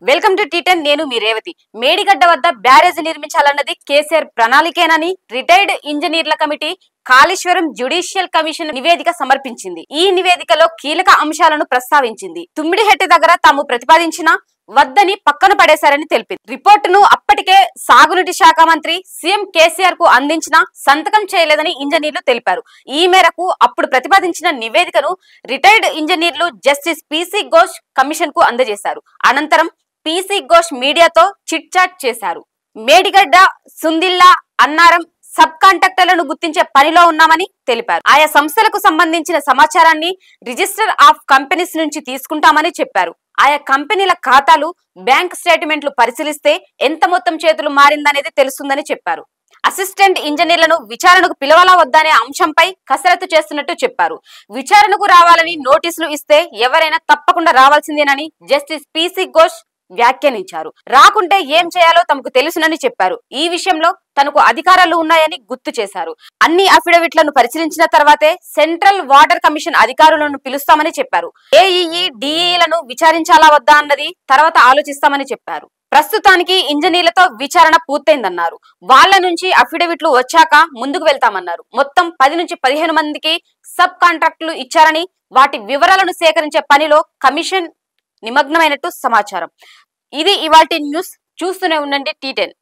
welcome to T10 నేను మీ రేవతి మేడిగడ్డ వద్ద barrage నిర్మించాలన్నది కేసీఆర్ ప్రణాళికేనని రిటైర్డ్ ఇంజనీర్ల కమిటీ కాళేశ్వరం జ్యుడిషియల్ కమిషన్ నివేదిక సమర్పించింది ఈ నివేదికలో కీలక అంశాలను ప్రస్తావించింది తుమ్మిడిహెట్టి దగ్గర తాము ప్రతిపాదించిన వద్దని పక్కన పడేశారని తెలిపింది రిపోర్టును అప్పటికే సాగునీటి శాఖ మంత్రి సీఎం కేసీఆర్ కు అందించిన సంతకం చేయలేదని ఇంజనీర్లు తెలిపారు ఈ మేరకు అప్పుడు ప్రతిపాదించిన నివేదికను రిటైర్డ్ ఇంజనీర్లు జస్టిస్ పిసి ఘోష్ కమిషన్ కు అందజేశారు అనంతరం పిసి ఘోష్ మీడియాతో చిట్ చాట్ చేశారు మేడిగడ్డ సుందిల్లా అన్నారం సబ్ కాంట్రాక్టర్లను గుర్తించే పనిలో ఉన్నామని తెలిపారు ఆయా సంస్థలకు సంబంధించిన సమాచారాన్ని రిజిస్టర్ ఆఫ్ కంపెనీస్ నుంచి తీసుకుంటామని చెప్పారు ఆయా కంపెనీల ఖాతాలు బ్యాంక్ స్టేట్మెంట్లు పరిశీలిస్తే ఎంత మొత్తం చేతులు మారిందనేది తెలుస్తుందని చెప్పారు అసిస్టెంట్ ఇంజనీర్లను విచారణకు పిలవాలా వద్దనే అంశంపై కసరత్తు చేస్తున్నట్టు చెప్పారు విచారణకు రావాలని నోటీసులు ఇస్తే ఎవరైనా తప్పకుండా రావాల్సిందేనని జస్టిస్ పిసి ఘోష్ వ్యాఖ్యానించారు రాకుంటే ఏం చేయాలో తమకు తెలుసునని చెప్పారు ఈ విషయంలో తనకు అధికారాలు ఉన్నాయని గుర్తు చేశారు అన్ని అఫిడవిట్లను పరిశీలించిన తర్వాతే సెంట్రల్ వాటర్ కమిషన్ అధికారులను పిలుస్తామని చెప్పారు ఏఈఈ డిఈలను విచారించాలా వద్దా అన్నది తర్వాత ఆలోచిస్తామని చెప్పారు ప్రస్తుతానికి ఇంజనీర్లతో విచారణ పూర్తయిందన్నారు వాళ్ళ నుంచి అఫిడవిట్లు వచ్చాక ముందుకు వెళ్తామన్నారు మొత్తం పది నుంచి పదిహేను మందికి సబ్ కాంట్రాక్టులు ఇచ్చారని వాటి వివరాలను సేకరించే పనిలో కమిషన్ నిమగ్నమైనట్టు సమాచారం ఇది ఇవాల్టి న్యూస్ చూస్తూనే ఉండండి టీ టెన్